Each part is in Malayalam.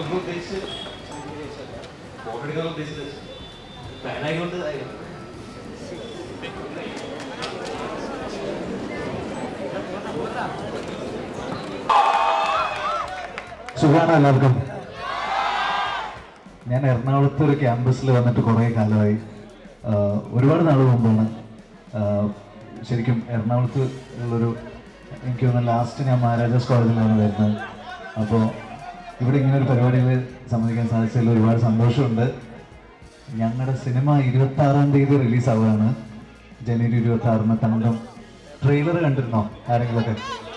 നമ്മൾ ഉദ്ദേശിച്ച് ഫോട്ടോ എടുക്കാൻ ഉദ്ദേശിച്ചത് ഫാനായതുകൊണ്ട് ആയിരുന്നു സുഖാണ് എല്ലാവർക്കും ഞാൻ എറണാകുളത്ത് ഒരു ക്യാമ്പസിൽ വന്നിട്ട് കുറേ കാലമായി ആഹ് ഒരുപാട് നാൾ മുമ്പാണ് ആഹ് ശരിക്കും എറണാകുളത്ത് ഉള്ളൊരു എനിക്ക് തോന്നുന്നു ലാസ്റ്റ് ഞാൻ മഹാരാജാസ് കോളേജിലാണ് വരുന്നത് അപ്പോൾ ഇവിടെ ഇങ്ങനെ ഒരു പരിപാടിയിൽ സമ്മതിക്കാൻ സാധിച്ചതിൽ ഒരുപാട് സന്തോഷമുണ്ട് ഞങ്ങളുടെ സിനിമ ഇരുപത്തി ആറാം തീയതി റിലീസ് ആവുകയാണ് ജനുവരി ഇരുപത്തി ആറിന് തങ്കം ട്രെയിലർ കണ്ടിരുന്നോ ആരെങ്കിലുമൊക്കെ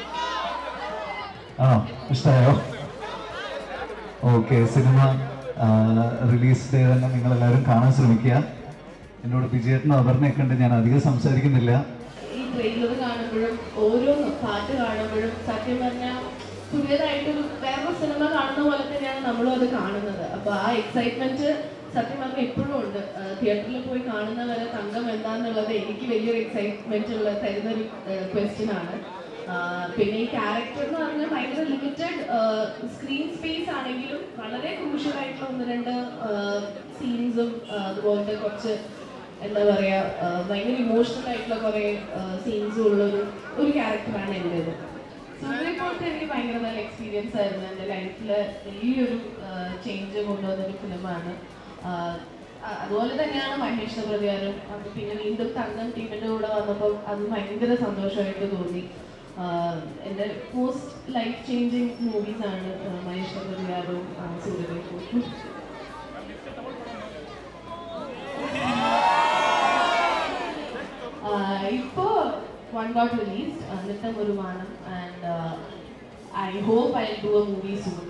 ആണോ ഇഷ്ടമായോ ഓക്കെ സിനിമ റിലീസ് ഡേ തന്നെ നിങ്ങൾ എല്ലാവരും കാണാൻ ശ്രമിക്കുക എന്നോട് വിജയേട്ടനും അപർണയൊക്കെ ഉണ്ട് ഞാൻ അധികം സംസാരിക്കുന്നില്ല ഈ ട്രെയിലർ കാണുമ്പോഴും ഓരോ പാട്ട് കാണുമ്പോഴും സത്യം പറഞ്ഞാൽ പുതിയതായിട്ടൊരു വേറെ സിനിമ കാണുന്ന പോലെ തന്നെയാണ് നമ്മളും അത് കാണുന്നത് അപ്പൊ ആ എക്സൈറ്റ്മെന്റ് സത്യം പറഞ്ഞാൽ ഇപ്പോഴും ഉണ്ട് തിയേറ്ററിൽ പോയി കാണുന്നവരെ തങ്കം എന്താന്നുള്ളത് എനിക്ക് വലിയൊരു എക്സൈറ്റ്മെന്റ് ഉള്ള തരുന്നൊരു ക്വസ്റ്റ്യൻ ആണ് ആ, പിന്നെ ഈ ക്യാരക്ടർ എന്ന് പറഞ്ഞാൽ ഭയങ്കര ലിമിറ്റഡ് സ്ക്രീൻ സ്പേസ് ആണെങ്കിലും വളരെ ക്രൂഷ്യൽ ആയിട്ടുള്ള ഒന്ന് രണ്ട് സീൻസും അതുപോലത്തെ കുറച്ച് എന്താ പറയാ ആ, ഭയങ്കര ഇമോഷണൽ ആയിട്ടുള്ള കുറെ സീൻസും ഉള്ള ഒരു ഒരു ക്യാരക്ടറാണ് എൻ്റെത് സൂര്യ പോലത്തെ എനിക്ക് ഭയങ്കര നല്ല എക്സ്പീരിയൻസ് ആയിരുന്നു എൻ്റെ ലൈഫിൽ വലിയൊരു ചേഞ്ച് കൊണ്ടുവന്നൊരു ഫിലിമാണ് അതുപോലെ തന്നെയാണ് മഹേഷ് പ്രതികാരം അത് പിന്നെ വീണ്ടും തങ്കം ടീമിൻ്റെ കൂടെ വന്നപ്പോൾ അത് ഭയങ്കര സന്തോഷമായിട്ട് തോന്നി ആഹ് എൻ്റെ മോസ്റ്റ് ലൈഫ് ചേഞ്ചിങ് മൂവീസാണ് മഹേഷ് പ്രതികാരവും സൂര്യപോലും ഇപ്പോ വൺ ഗോട്ട് റിലീസ് നൃത്തം ഒരു മാനം and I hope I do a movie soon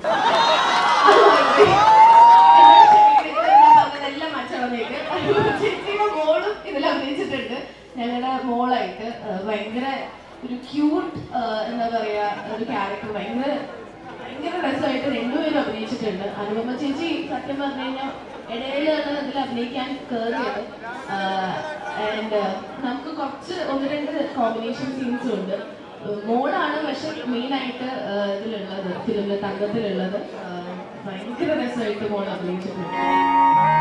എല്ലാം മച്ചളന്നേക്ക് ചേച്ചിയുടെ മോളും ഇതിൽ അഭിനയിച്ചിട്ടുണ്ട് ഞങ്ങളുടെ മോളായിട്ട് ആ, ഭയങ്കര ഒരു ക്യൂട്ട് എന്താ പറയാ ഒരു ക്യാരക്ടർ ഭയങ്കര ഭയങ്കര രസമായിട്ട് രണ്ടുപേരും അഭിനയിച്ചിട്ടുണ്ട് അനുപമ ചേച്ചി സത്യം പറഞ്ഞു കഴിഞ്ഞാൽ ഇടയിലാണ് ഇതിൽ അഭിനയിക്കാൻ കയറിയത് ആൻഡ് നമുക്ക് കുറച്ച് ഒന്ന് രണ്ട് കോമ്പിനേഷൻ സീൻസും ഉണ്ട് മോളാണ് പക്ഷെ മെയിൻ ആയിട്ട് ആ, ഇതിലുള്ളത് ഫിലിമിൽ തങ്കത്തിലുള്ളത് ആ, ഭയങ്കര രസമായിട്ട് മോൾ അഭിനയിച്ചിട്ടുണ്ട്